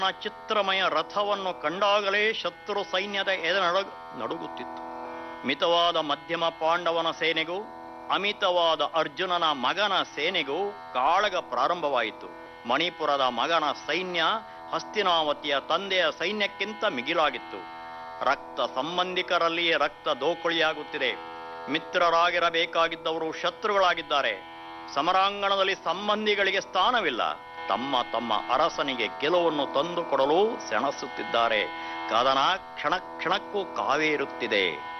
ಚಿತ್ರಮಯ ರಥವನ್ನು ಕಂಡಾಗಲೇ ಶತ್ರು ಸೈನ್ಯದ ಎದೆ ನಡಗ್ ನಡುಗುತ್ತಿತ್ತು ಮಿತವಾದ ಮಧ್ಯಮ ಪಾಂಡವನ ಸೇನೆಗೂ ಅಮಿತವಾದ ಅರ್ಜುನನ ಮಗನ ಸೇನೆಗೂ ಕಾಳಗ ಪ್ರಾರಂಭವಾಯಿತು ಮಣಿಪುರದ ಮಗನ ಸೈನ್ಯ ಹಸ್ತಿನಾವತಿಯ ತಂದೆಯ ಸೈನ್ಯಕ್ಕಿಂತ ಮಿಗಿಲಾಗಿತ್ತು ರಕ್ತ ಸಂಬಂಧಿಕರಲ್ಲಿಯೇ ರಕ್ತ ದೋಕುಳಿಯಾಗುತ್ತಿದೆ ಮಿತ್ರರಾಗಿರಬೇಕಾಗಿದ್ದವರು ಶತ್ರುಗಳಾಗಿದ್ದಾರೆ ಸಮರಾಂಗಣದಲ್ಲಿ ಸಂಬಂಧಿಗಳಿಗೆ ಸ್ಥಾನವಿಲ್ಲ ತಮ್ಮ ತಮ್ಮ ಅರಸನಿಗೆ ಗೆಲುವನ್ನು ತಂದುಕೊಡಲು ಸೆಣಸುತ್ತಿದ್ದಾರೆ ಕದನ ಕ್ಷಣ ಕ್ಷಣಕ್ಕೂ ಕಾವೇರುತ್ತಿದೆ